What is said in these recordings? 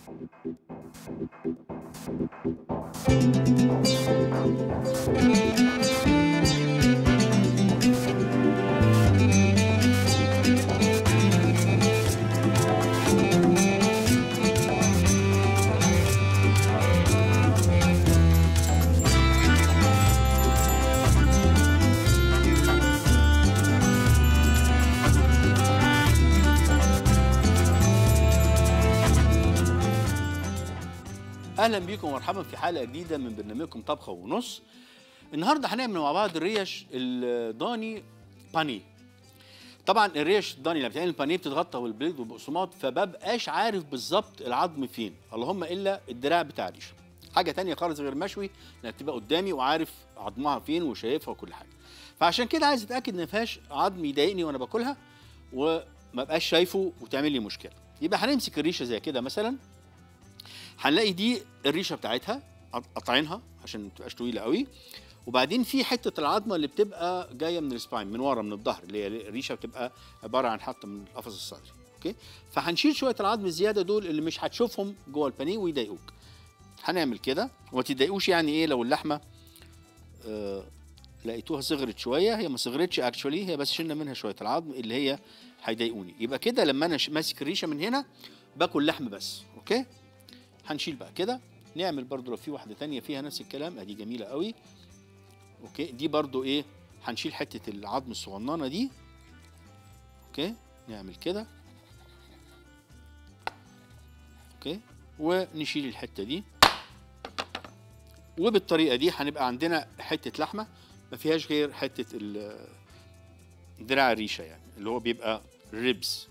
اهلا بيكم ومرحبا في حلقه جديده من برنامجكم طبخه ونص النهارده هنعمل مع بعض الريش الضاني بانيه طبعا الريش الضاني اللي بتعمل البانيه بتتغطى بالبيض والبقسماط فببقاش عارف بالظبط العظم فين اللهم الا الدراع بتاع الريشه حاجه تانية خالص غير مشوي انك تبقى قدامي وعارف عظمها فين وشايفها وكل حاجه فعشان كده عايز اتاكد ان ما فيهاش عظم يضايقني وانا باكلها وما بقاش شايفه وتعمل لي مشكله يبقى هنمسك الريشه زي كده مثلا هنلاقي دي الريشه بتاعتها قطعينها عشان ما تبقاش طويله قوي وبعدين في حته العظمه اللي بتبقى جايه من السباين من ورا من الظهر اللي هي الريشه بتبقى عباره عن حته من القفص الصدري اوكي فهنشيل شويه العظم الزياده دول اللي مش هتشوفهم جوه البانيه ويضايقوك هنعمل كده وما تضايقوش يعني ايه لو اللحمه آه لقيتوها صغرت شويه هي ما صغرتش اكشولي هي بس شلنا منها شويه العظم اللي هي هيضايقوني يبقى كده لما انا ماسك الريشه من هنا باكل لحم بس اوكي هنشيل بقى كده نعمل برضو لو في واحده تانية فيها نفس الكلام ادي جميله قوي اوكي دي برضو ايه هنشيل حته العظم الصغننه دي اوكي نعمل كده اوكي ونشيل الحته دي وبالطريقه دي هنبقى عندنا حته لحمه ما فيهاش غير حته دراع الريشه يعني اللي هو بيبقى ريبس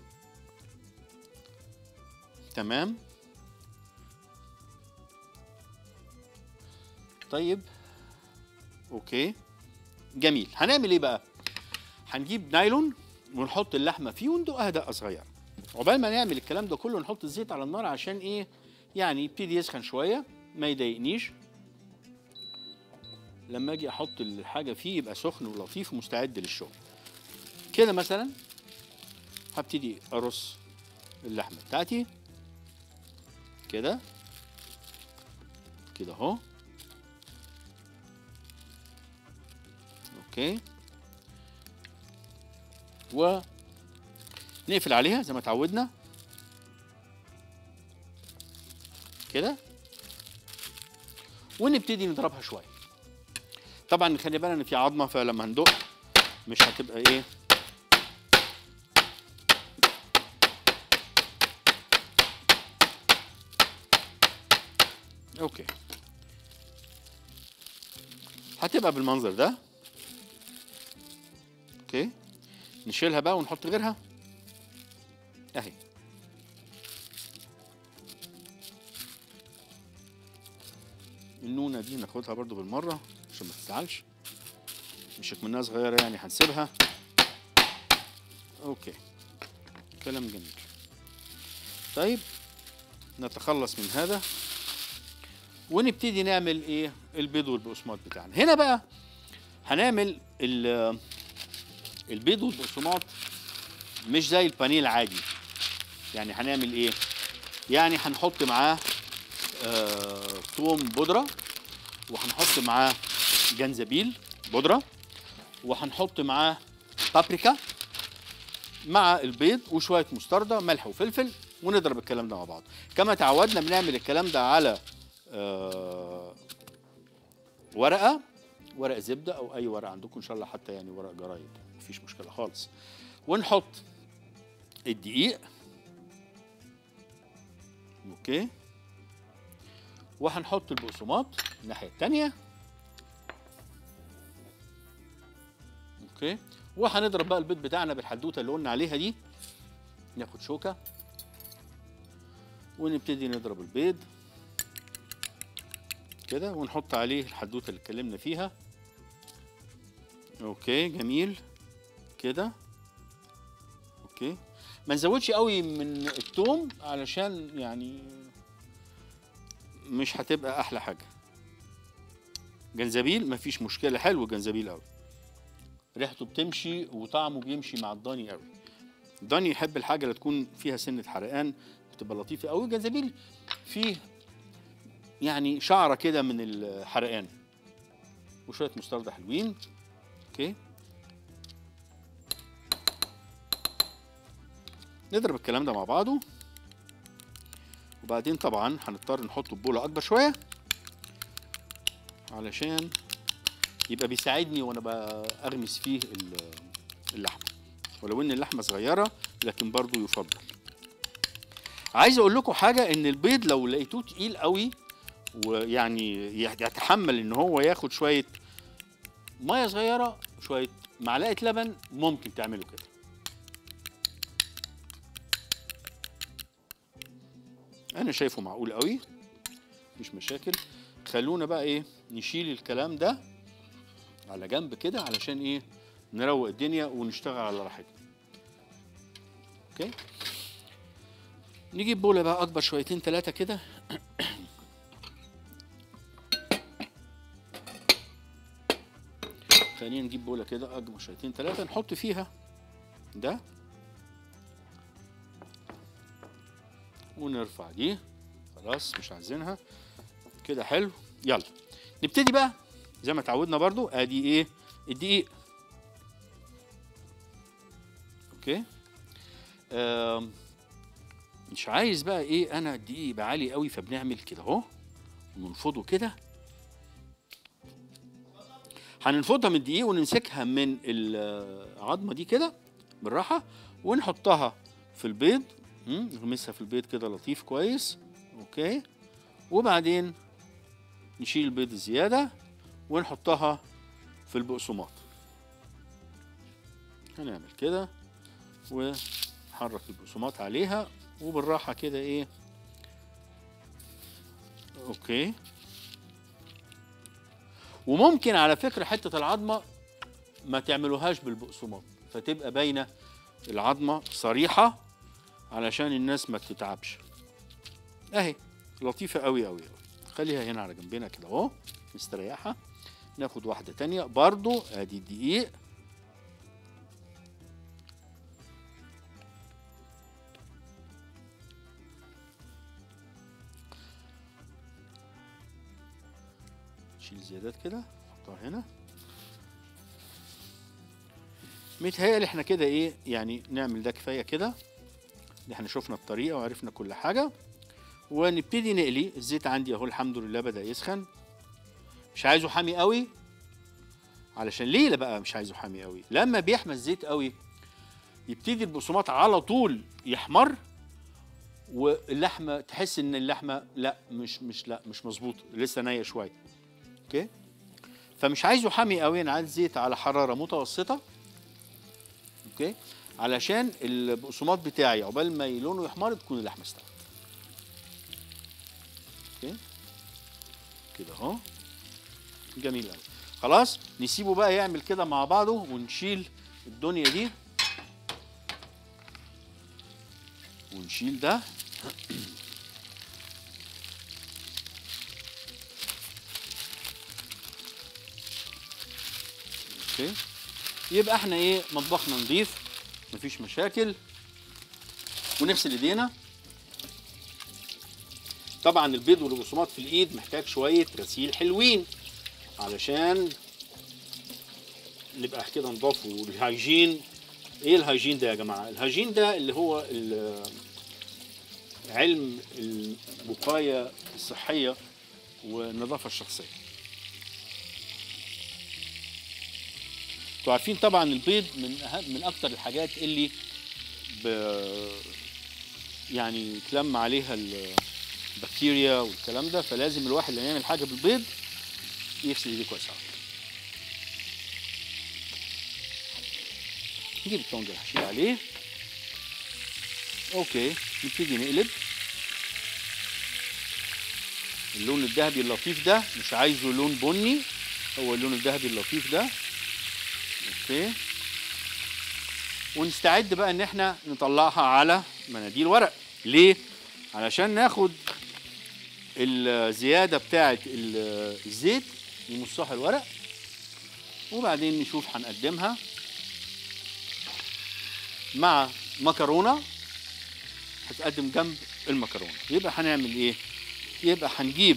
تمام طيب اوكي جميل هنعمل ايه بقى هنجيب نايلون ونحط اللحمه فيه وندقها دقه صغيره عقبال ما نعمل الكلام ده كله نحط الزيت على النار عشان ايه يعني يبتدي يسخن شويه ما يضايقنيش لما اجي احط الحاجه فيه يبقى سخن ولطيف ومستعد للشغل كده مثلا هبتدي ارص اللحمه بتاعتي كده كده اهو اوكي ونقفل عليها زي ما اتعودنا كده ونبتدي نضربها شويه طبعا خلي بالنا ان في عظمه فلما هندق مش هتبقى ايه اوكي هتبقى بالمنظر ده اوكي نشيلها بقى ونحط غيرها اهي النونه دي ناخدها برضو بالمره عشان ما تزعلش مش منها صغيره يعني هنسيبها اوكي كلام جميل طيب نتخلص من هذا ونبتدي نعمل ايه البيض والبقسماط بتاعنا هنا بقى هنعمل البيض والبقسماط مش زي البانيه العادي يعني هنعمل ايه يعني هنحط معاه آه ثوم بودره وهنحط معاه جنزبيل بودره وهنحط معاه بابريكا مع البيض وشويه مستردة ملح وفلفل ونضرب الكلام ده مع بعض كما تعودنا بنعمل الكلام ده على آه ورقه ورق زبده او اي ورقه عندكم ان شاء الله حتى يعني ورق جرايد مفيش مشكله خالص ونحط الدقيق اوكي وهنحط البقسماط الناحيه الثانيه اوكي وهنضرب بقى البيض بتاعنا بالحدوته اللي قلنا عليها دي ناخد شوكه ونبتدي نضرب البيض كده ونحط عليه الحدوته اللي اتكلمنا فيها اوكي جميل كده اوكي ما نزودش قوي من التوم علشان يعني مش هتبقى احلى حاجه جنزبيل مفيش مشكله حلو الجنزبيل قوي ريحته بتمشي وطعمه بيمشي مع الضاني قوي الضاني يحب الحاجه اللي تكون فيها سنه حرقان بتبقى لطيفه قوي الجنزبيل فيه يعني شعره كده من الحرقان وشويه مستردة حلوين اوكي نضرب الكلام ده مع بعضه وبعدين طبعا هنضطر نحطه في بوله اكبر شويه علشان يبقى بيساعدني وانا بغمس فيه ال- اللحمه ولو ان اللحمه صغيره لكن برضو يفضل عايز اقول لكم حاجه ان البيض لو لقيتوه تقيل قوي ويعني يتحمل ان هو ياخد شويه ميه صغيره شويه معلقه لبن ممكن تعملوا كده انا شايفه معقول قوي مش مشاكل خلونا بقى ايه نشيل الكلام ده على جنب كده علشان ايه نروق الدنيا ونشتغل على راحتنا اوكي نجيب بوله بقى اكبر شويتين ثلاثه كده خلينا نجيب بوله كده اكبر شويتين ثلاثه نحط فيها ده ونرفع دي خلاص مش عايزينها كده حلو يلا نبتدي بقى زي ما اتعودنا برضو ادي ايه الدقيق اوكي آم، مش عايز بقى ايه انا الدقيق يبقى عالي قوي فبنعمل كده اهو وننفضه كده هننفضها من الدقيق ونمسكها من العظمه دي كده بالراحه ونحطها في البيض مم، نغمسها في البيض كده لطيف كويس اوكي وبعدين نشيل البيض الزياده ونحطها في البقسماط هنعمل كده ونحرك البقسماط عليها وبالراحه كده ايه اوكي وممكن على فكره حته العظمه ما تعملوهاش بالبقسماط فتبقى باينه العظمه صريحه علشان الناس ما تتعبش اهي لطيفه قوي قوي قوي خليها هنا على جنبنا كده اهو مستريحه ناخد واحده تانية برضو ادي الدقيق نشيل زيادات كده نحطها هنا متهيألي احنا كده ايه يعني نعمل ده كفايه كده دي احنا شفنا الطريقه وعرفنا كل حاجه ونبتدي نقلي الزيت عندي اهو الحمد لله بدا يسخن مش عايزه حامي قوي علشان ليه لا بقى مش عايزه حامي قوي لما بيحمى الزيت قوي يبتدي البقسماط على طول يحمر واللحمه تحس ان اللحمه لا مش مش لا مش مظبوط لسه نيه شويه اوكي فمش عايزه حامي قوي انا عايز زيت على حراره متوسطه اوكي علشان البقسماط بتاعي عقبال ما لونه يحمر تكون اللحمه استوت اوكي كده اهو جميل قوي خلاص نسيبه بقى يعمل كده مع بعضه ونشيل الدنيا دي ونشيل ده اوكي يبقى احنا ايه مطبخنا نضيف مفيش مشاكل ونغسل ايدينا طبعا البيض والبقسماط في الايد محتاج شويه غسيل حلوين علشان نبقى كده نضاف والهيجين ايه الهيجين ده يا جماعه الهيجين ده اللي هو ال- علم الوقايه الصحيه والنظافه الشخصيه انتوا عارفين طبعا البيض من أهم من اكتر الحاجات اللي ب يعني يتلم عليها البكتيريا والكلام ده فلازم الواحد اللي يعمل حاجه بالبيض يغسل ايديه كويس قوي نجيب الطنجة هشيل عليه اوكي نبتدي نقلب اللون الذهبي اللطيف ده مش عايزه لون بني هو اللون الذهبي اللطيف ده اوكي ونستعد بقى ان احنا نطلعها على مناديل ورق ليه علشان ناخد الزياده بتاعه ال- الزيت نمصها الورق وبعدين نشوف هنقدمها مع مكرونه هتقدم جنب المكرونه يبقى هنعمل ايه يبقى هنجيب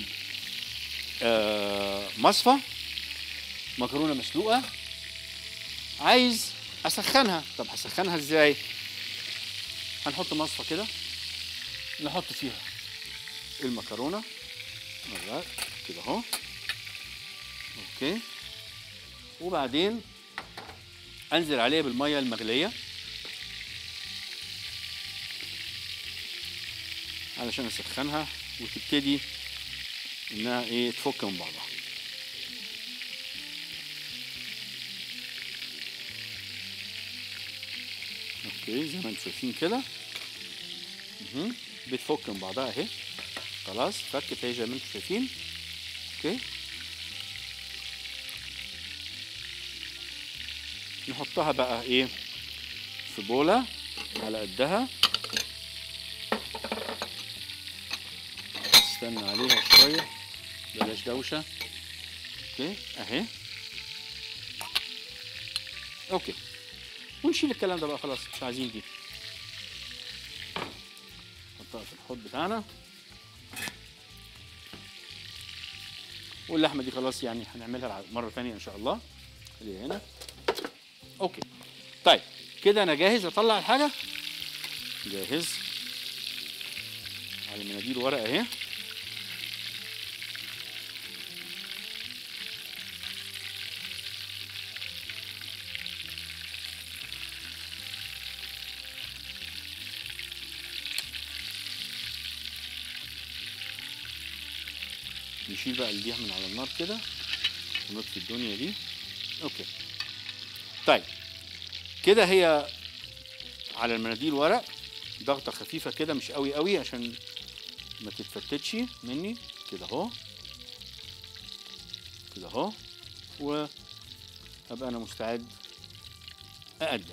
آه مصفى مكرونه مسلوقه عايز اسخنها طب هسخنها ازاي هنحط مصفى كده نحط فيها المكرونه مرات كده اهو اوكي وبعدين انزل عليها بالميه المغليه علشان اسخنها وتبتدي انها ايه تفك من بعضها اوكي زي ما انتم شايفين كده مهم. بتفك من بعضها اهي خلاص فكت اهي زي ما انتم شايفين اوكي نحطها بقى ايه في بوله على قدها استنى عليها شويه بلاش دوشه اوكي اهي اوكي ونشيل الكلام ده بقى خلاص مش عايزين دي نحطها في الحوض بتاعنا واللحمه دي خلاص يعني هنعملها مره ثانيه ان شاء الله خليها هنا اوكي طيب كده انا جاهز اطلع الحاجه جاهز على مناديل ورقه اهي نشيل بقى الديح من على النار كده ونطفي الدنيا دي اوكي طيب كده هي على المناديل ورق ضغطه خفيفه كده مش قوي قوي عشان ما تتفتتش مني كده اهو كده اهو وابقى انا مستعد اقدم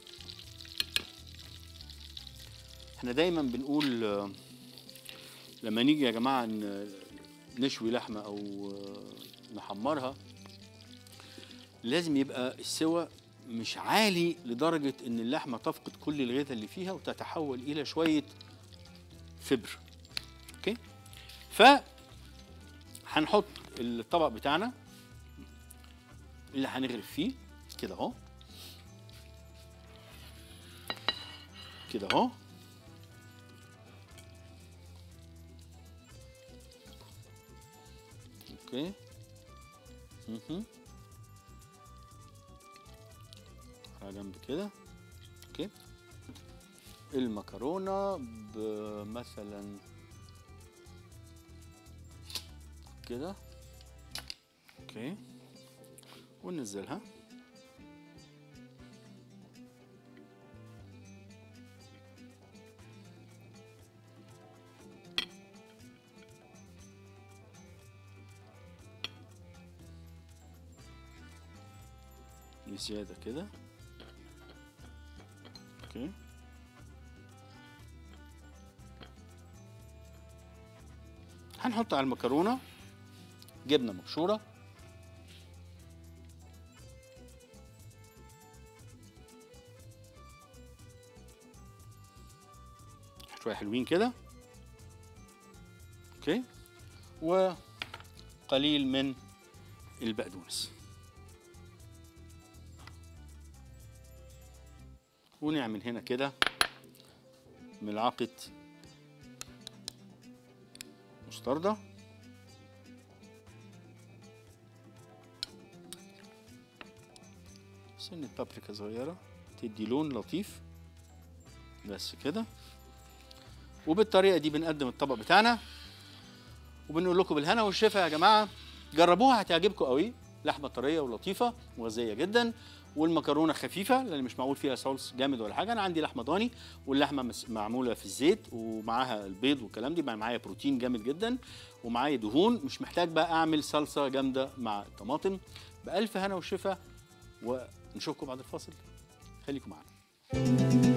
احنا دايما بنقول آه، لما نيجي يا جماعه ن- نشوي لحمه او آه، نحمرها لازم يبقى السوى مش عالي لدرجة إن اللحمة تفقد كل الغذاء اللي فيها وتتحول إلى شوية فبر. أوكي؟ ف هنحط الطبق بتاعنا اللي هنغرف فيه كده أهو. كده أهو. أوكي. مهم. على جنب كده اوكي المكرونه بمثلا كده اوكي وننزلها زياده كده اوكي هنحط على المكرونه جبنه مبشوره شويه حلوين كده اوكي وقليل من البقدونس ونعمل هنا كده ملعقة مستردة سنة بابريكا صغيرة تدي لون لطيف بس كده وبالطريقة دي بنقدم الطبق بتاعنا وبنقول لكم بالهنا والشفا يا جماعة جربوها هتعجبكم قوي لحمة طرية ولطيفة وغذية جدا والمكرونه خفيفه لان مش معمول فيها صوص جامد ولا حاجه انا عندي لحمه ضاني واللحمه مس- معموله في الزيت ومعاها البيض والكلام دي بقى معايا بروتين جامد جدا ومعايا دهون مش محتاج بقى اعمل صلصه جامده مع الطماطم بالف هنا وشفا ونشوفكم بعد الفاصل خليكم معانا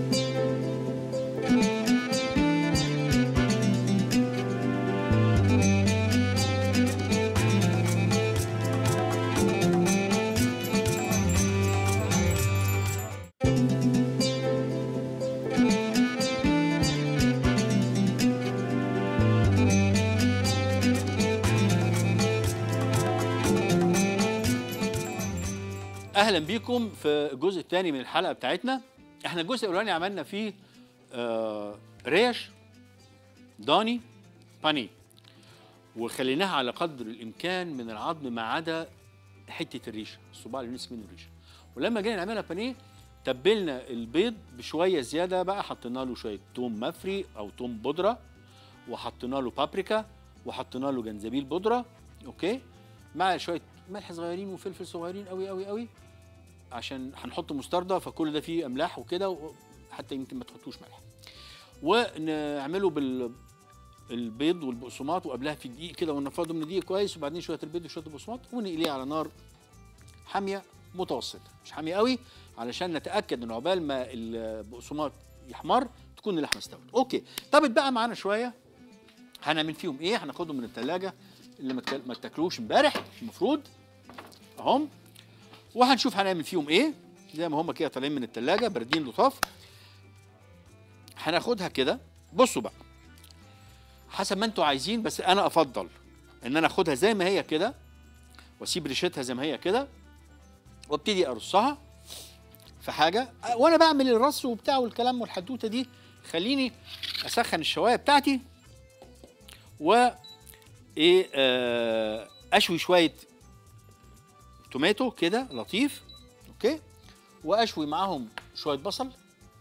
اهلا بيكم في الجزء الثاني من الحلقه بتاعتنا احنا الجزء الاولاني عملنا فيه آه ريش ضاني بانيه وخليناها على قدر الامكان من العظم ما عدا حته الريشه الصباع اللي نسي منه الريشه ولما جينا نعملها بانيه تبلنا البيض بشويه زياده بقى حطينا له شويه توم مفري او توم بودره وحطينا له بابريكا وحطينا له جنزبيل بودره اوكي مع شويه ملح صغيرين وفلفل صغيرين قوي قوي قوي عشان هنحط مستردة فكل ده فيه املاح وكده حتى يمكن ما تحطوش ملح ونعمله بال البيض والبقسماط وقبلها في دقيق كده ونفضه من دقيق كويس وبعدين شويه البيض وشويه البقسماط ونقليه على نار حاميه متوسطه مش حاميه قوي علشان نتاكد ان عقبال ما البقسماط يحمر تكون اللحمه استوت اوكي طب اتبقى معانا شويه هنعمل فيهم ايه هناخدهم من الثلاجه اللي ما تك- ما اتاكلوش امبارح المفروض اهم وهنشوف هنعمل فيهم ايه زي ما هم كده طالعين من الثلاجه باردين لطاف هناخدها كده بصوا بقى حسب ما انتوا عايزين بس انا افضل ان انا اخدها زي ما هي كده واسيب ريشتها زي ما هي كده وابتدي ارصها في حاجه أه، وانا بعمل الرص وبتاع والكلام والحدوته دي خليني اسخن الشوايه بتاعتي و ايه آه اشوي شويه توماتو كده لطيف اوكي واشوي معاهم شويه بصل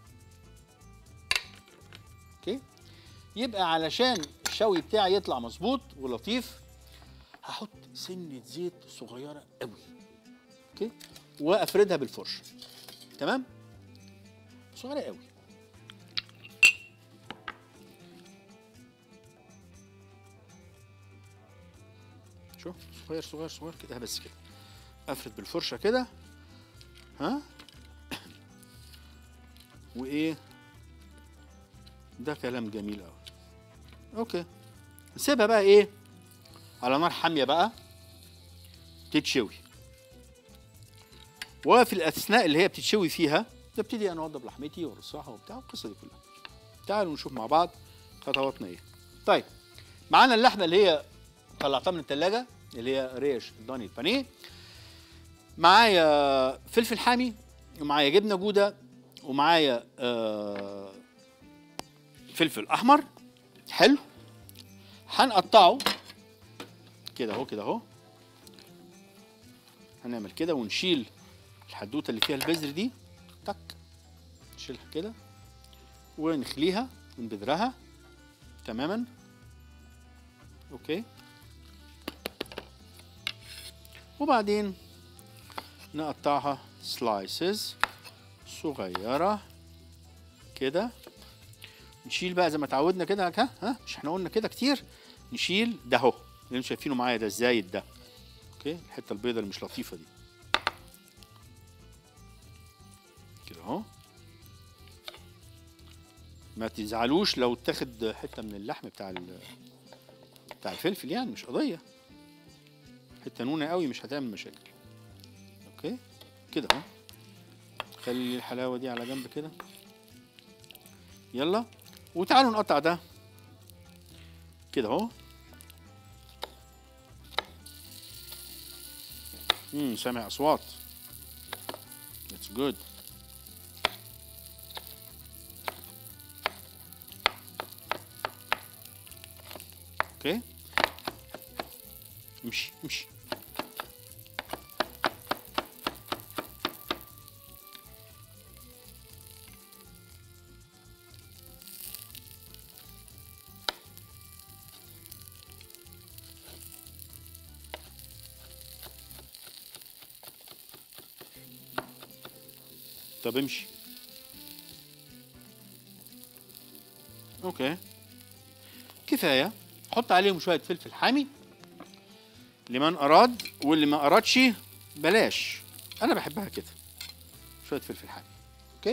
اوكي يبقى علشان الشوي بتاعي يطلع مظبوط ولطيف هحط سنه زيت صغيره قوي اوكي وافردها بالفرشه تمام صغيره قوي شوف صغير صغير صغير كده بس كده افرد بالفرشه كده ها وايه ده كلام جميل قوي اوكي نسيبها بقى ايه على نار حاميه بقى تتشوي وفي الاثناء اللي هي بتتشوي فيها ببتدي انا اوضب لحمتي وارصها وبتاع القصه دي كلها تعالوا نشوف مع بعض خطواتنا ايه طيب معانا اللحمه اللي هي طلعتها من الثلاجه اللي هي ريش ضاني البانيه معايا فلفل حامي ومعايا جبنه جوده ومعايا آه فلفل احمر حلو هنقطعه كده اهو كده اهو هنعمل كده ونشيل الحدوته اللي فيها البذر دي تك نشيلها كده ونخليها من بذرها تماما اوكي وبعدين نقطعها سلايسز صغيرة كده نشيل بقى زي ما اتعودنا كده ها ها مش احنا قلنا كده كتير نشيل ده اهو اللي انتوا شايفينه معايا ده الزايد ده اوكي الحته البيضه اللي مش لطيفه دي كده اهو ما تزعلوش لو تاخد حته من اللحم بتاع ال- بتاع الفلفل يعني مش قضيه حته نونه قوي مش هتعمل مشاكل اوكي كده اهو خلي الحلاوه دي على جنب كده يلا وتعالوا نقطع ده كده اهو امم سامع اصوات اتس جود اوكي امشي امشي طب امشي اوكي كفايه حط عليهم شويه فلفل حامي لمن اراد واللي ما ارادش بلاش انا بحبها كده شويه فلفل حامي اوكي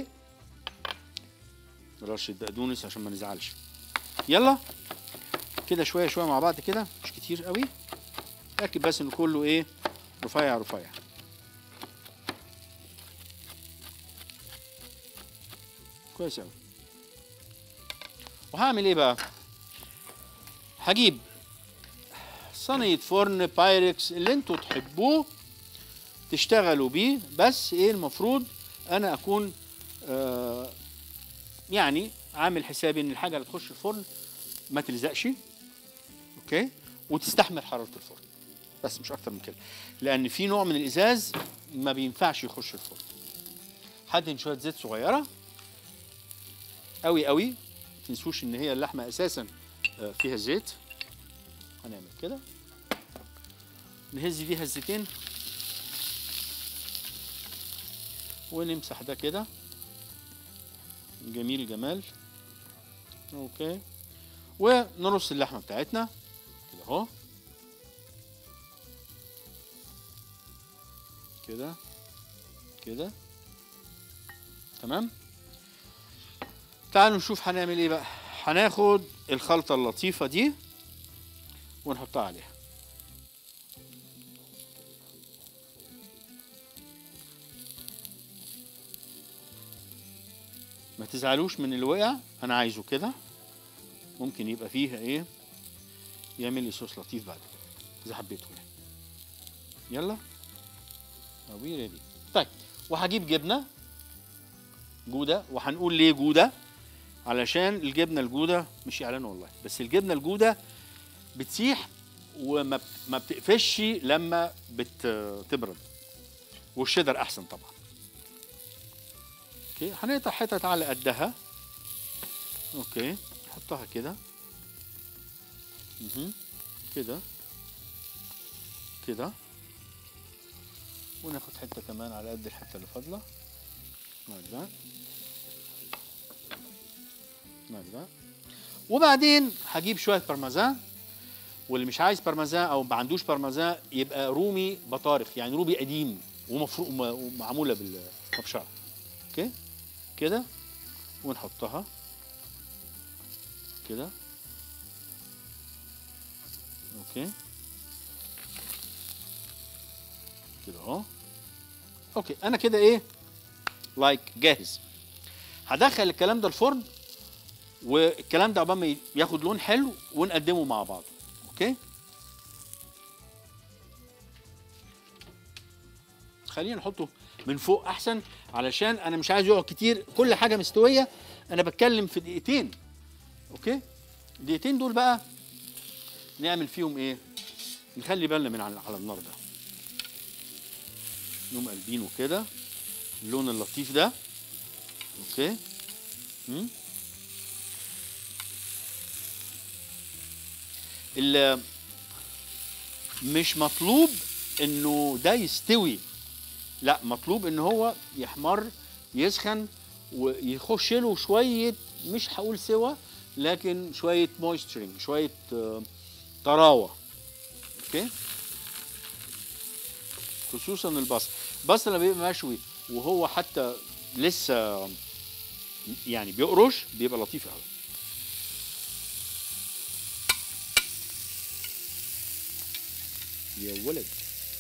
رشه بقدونس عشان ما نزعلش يلا كده شويه شويه مع بعض كده مش كتير قوي لكن بس انه كله ايه رفيع رفيع كويس قوي وهعمل ايه بقى هجيب صينية فرن بايركس اللي انتوا تحبوه تشتغلوا بيه بس ايه المفروض انا اكون آه يعني عامل حسابي ان الحاجه اللي تخش الفرن ما تلزقش اوكي وتستحمل حراره الفرن بس مش اكتر من كده لان في نوع من الازاز ما بينفعش يخش الفرن حدهن شويه زيت صغيره قوي قوي ما تنسوش ان هي اللحمه اساسا آه، فيها زيت هنعمل كده نهز دي هزتين ونمسح ده كده جميل جمال اوكي ونرص اللحمه بتاعتنا كده اهو كده كده تمام تعالوا نشوف هنعمل ايه بقى هناخد الخلطه اللطيفه دي ونحطها عليها ما تزعلوش من اللي وقع انا عايزه كده ممكن يبقى فيها ايه يعمل لي صوص لطيف بعد كده اذا حبيته يعني يلا وي ريدي طيب وهجيب جبنه جوده وهنقول ليه جوده علشان الجبنه الجوده مش اعلان والله بس الجبنه الجوده بتسيح وما ما بتقفش لما بتبرد والشيدر احسن طبعا اوكي هنقطع حتت على قدها اوكي نحطها كده مهم. كده كده وناخد حته كمان على قد الحته اللي فاضله like that like that وبعدين هجيب شويه بارميزان واللي مش عايز بارميزان او ما عندوش بارميزان يبقى رومي بطارخ يعني رومي قديم ومفروق وم- ومعموله بالمبشره اوكي كده ونحطها كده اوكي كده اهو اوكي انا كده ايه لايك جاهز هدخل الكلام ده الفرن والكلام ده عقبال ما ياخد لون حلو ونقدمه مع بعض اوكي خلينا نحطه من فوق احسن علشان انا مش عايز يقعد كتير كل حاجه مستويه انا بتكلم في دقيقتين اوكي الدقيقتين دول بقى نعمل فيهم ايه نخلي بالنا من على على النار ده نقوم قلبينه كده اللون اللطيف ده اوكي مم. ال- مش مطلوب انه ده يستوي لا مطلوب ان هو يحمر يسخن ويخش له شويه مش هقول سوا لكن شويه مويسترنج شويه آه، طراوه اوكي خصوصا البصل البصل لما بيبقى مشوي وهو حتى لسه يعني بيقرش بيبقى لطيف قوي يا ولد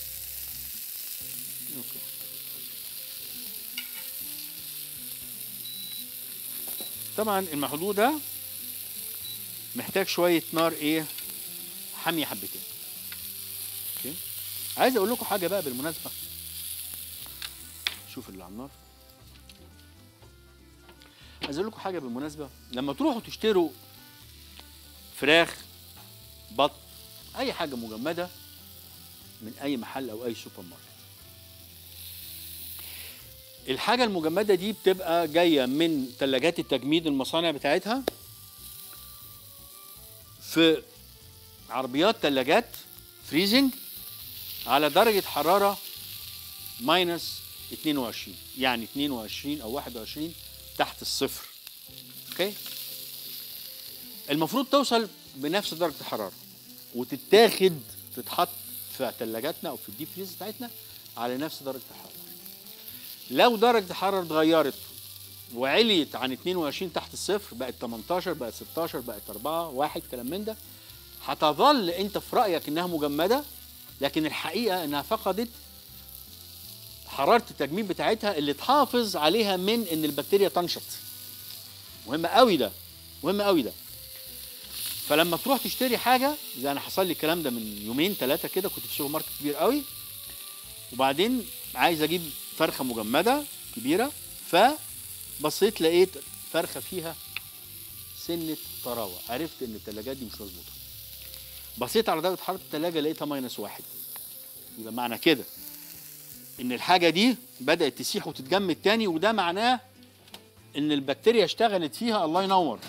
اوكي طبعا المحلول ده محتاج شويه نار ايه حاميه حبتين اوكي عايز اقول لكم حاجه بقى بالمناسبه شوف اللي على النار عايز اقول لكم حاجه بالمناسبه لما تروحوا تشتروا فراخ بط اي حاجه مجمده من اي محل او اي سوبر ماركت الحاجه المجمده دي بتبقى جايه من ثلاجات التجميد المصانع بتاعتها في عربيات ثلاجات فريزنج على درجه حراره ماينس 22 يعني 22 او 21 تحت الصفر اوكي المفروض توصل بنفس درجه الحراره وتتاخد تتحط في ثلاجاتنا او في الديب فريز بتاعتنا على نفس درجه الحراره لو درجه الحراره اتغيرت وعليت عن 22 تحت الصفر بقت 18 بقت 16 بقت 4 1 كلام من ده هتظل انت في رايك انها مجمده لكن الحقيقه انها فقدت حراره التجميد بتاعتها اللي تحافظ عليها من ان البكتيريا تنشط مهم قوي ده مهم قوي ده فلما تروح تشتري حاجه زي انا حصل لي الكلام ده من يومين ثلاثه كده كنت في سوبر ماركت كبير قوي وبعدين عايز اجيب فرخه مجمده كبيره فبصيت لقيت فرخه فيها سنه طراوه عرفت ان الثلاجات دي مش مظبوطه بصيت على درجه حراره الثلاجه لقيتها ماينس واحد يبقى معنى كده ان الحاجه دي بدات تسيح وتتجمد تاني وده معناه ان البكتيريا اشتغلت فيها الله ينور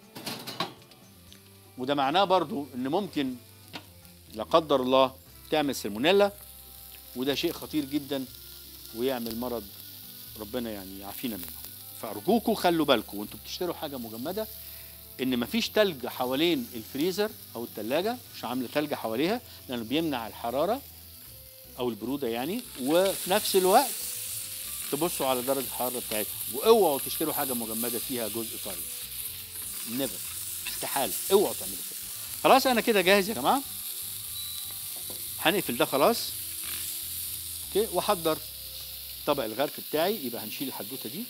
وده معناه برضو ان ممكن لا قدر الله تعمل سالمونيلا وده شيء خطير جدا ويعمل مرض ربنا يعني يعافينا منه فارجوكوا خلوا بالكم وانتوا بتشتروا حاجه مجمده ان مفيش تلج حوالين الفريزر او الثلاجه مش عامله تلج حواليها لانه بيمنع الحراره او البروده يعني وفي نفس الوقت تبصوا على درجه الحراره بتاعتها واوعوا تشتروا حاجه مجمده فيها جزء طري نيفر استحاله اوعوا تعملوا كده خلاص انا كده جاهز يا جماعه هنقفل ده خلاص اوكي واحضر طبق الغرف بتاعي يبقى هنشيل الحدوته دي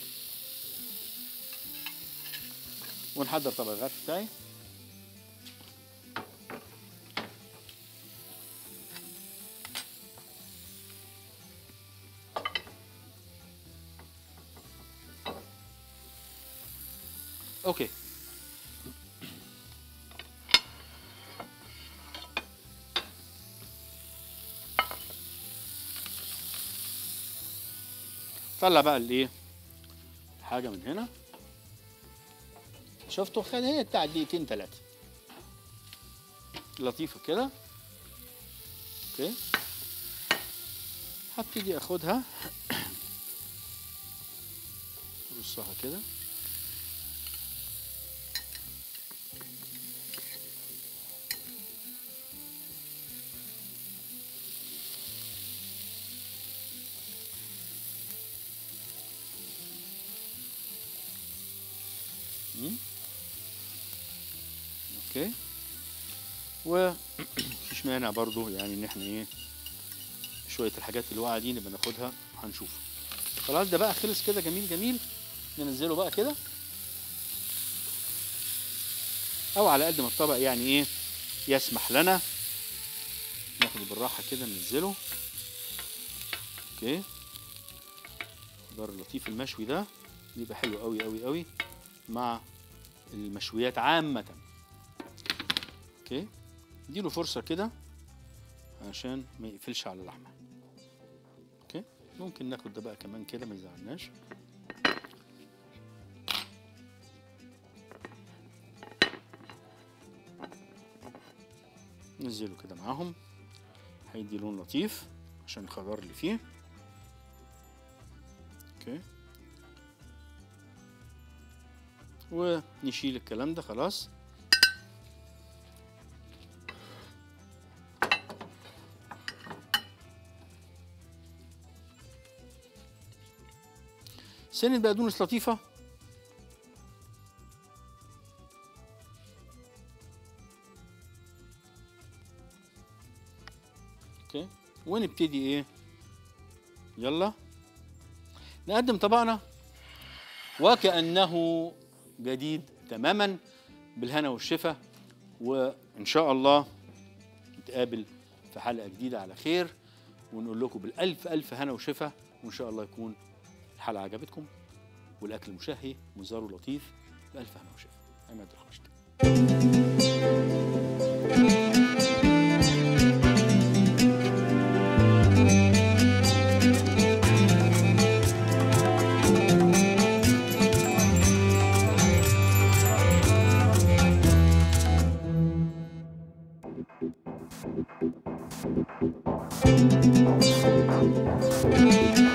ونحضر طبق الغرف بتاعي اوكي طلع بقى الايه حاجه من هنا شفتوا خد هي بتاع دقيقتين ثلاثه لطيفه كده اوكي هبتدي اخدها ارصها كده مم. اوكي ومفيش مانع برضو يعني ان احنا ايه شويه الحاجات اللي واقعه دي نبقى ناخدها هنشوف خلاص ده بقى خلص كده جميل جميل ننزله بقى كده او على قد ما الطبق يعني ايه يسمح لنا ناخده بالراحه كده ننزله اوكي الخضار اللطيف المشوي ده بيبقى حلو قوي قوي قوي مع المشويات عامة اوكي اديله فرصة كده عشان ما يقفلش على اللحمة اوكي ممكن ناخد ده بقى كمان كده ما يزعلناش نزله كده معاهم هيدي لون لطيف عشان الخضار اللي فيه اوكي ونشيل الكلام ده خلاص سنة بقدونس لطيفة اوكي ونبتدي ايه يلا نقدم طبقنا وكأنه جديد تماما بالهنا والشفا وإن شاء الله نتقابل في حلقة جديدة على خير ونقول لكم بالألف ألف هنا وشفا وإن شاء الله يكون الحلقة عجبتكم والأكل مشهي وزاره لطيف بألف هنا وشفا عماد الخشت Thank you.